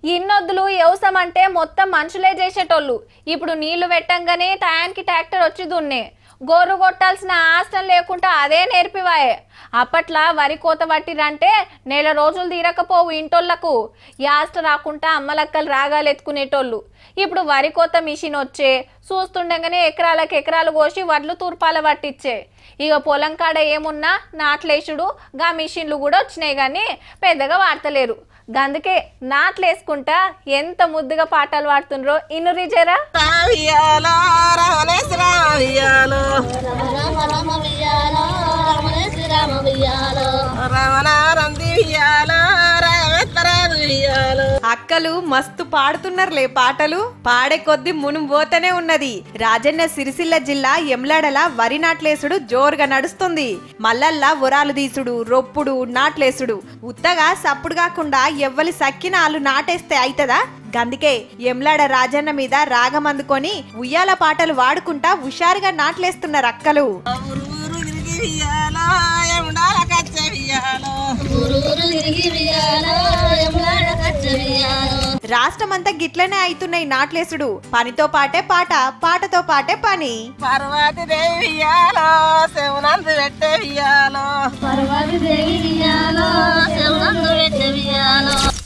ఇన్నొద్దులు వ్యవసాయం అంటే మొత్తం మనుషులే చేసేటోళ్ళు ఇప్పుడు నీళ్లు పెట్టంగానే టయానికి ట్రాక్టర్ వచ్చి దున్నే గోరు కొట్టాల్సిన ఆస్తం లేకుండా అదే నేర్పివాయే అప్పట్లా వరి కోత పట్టిరంటే నెల రోజులు తీరకపోవు ఇంటోళ్లకు యాస్ట రాకుండా అమ్మలక్కలు రాగాలు ఎత్తుకునేటోళ్ళు ఇప్పుడు వరి కోత మిషన్ వచ్చే చూస్తుండగానే ఎకరాలకు ఎకరాలు కోసి వడ్లు తూర్పాల పట్టించే ఇక పొలం కాడ ఏమున్నా నాట్లేసుడు గా మిషన్లు కూడా వచ్చినాయి కానీ పెద్దగా వాడతలేరు గందుకే నాట్లేసుకుంటా ఎంత ముద్దుగా పాటలు పాడుతుండ్రో ఇను రిజరా రావియాలో రమణేశ్వర రావియాలో రామ రామ వియ్యాలో రమణే శ్రీరామ వియ్యాలో రమణ రంది వియ్యాలో రామేశ్వర వియ్యాలో అక్కలు మస్తు పాడుతున్నారులే పాటలు పాడే కొద్ది మునుం పోతనే ఉన్నది రాజన్న సిరిసిల్ల జిల్లా ఎమ్లాడల వరి నాట్లేసుడు జోరుగా నడుస్తుంది మల్లల్లా ఉరాలు తీసుడు రొప్పుడు నాట్లేసుడు ఉత్తగా సప్పుడు కాకుండా ఎవ్వలి సక్కిన ఆలు నాటేస్తే అయితదా గందుకే ఎమ్లాడ రాజన్న మీద రాగం అందుకొని ఉయ్యాల పాటలు వాడుకుంటా హుషారుగా నాట్లేస్తున్నారు అక్కలు ఊరు ఊరు తిరిగి వియ్యాలో ఎముడాల కచ్చ వియ్యాలో ఊరు ఊరు తిరిగి వియ్యాలో ఎమ్లాడ కచ్చ వియ్యాలో రాష్ట్రమంతా గిట్లనే అవుతున్నాయి నాట్లేసుడు పనితో పాటే పాట పాటతో పాటే పని పర్వతి దేవి వియ్యాలో శివనందు పెట్టే వియ్యాలో పర్వతి దేవి వియ్యాలో శివనందు పెట్ట వియ్యాలో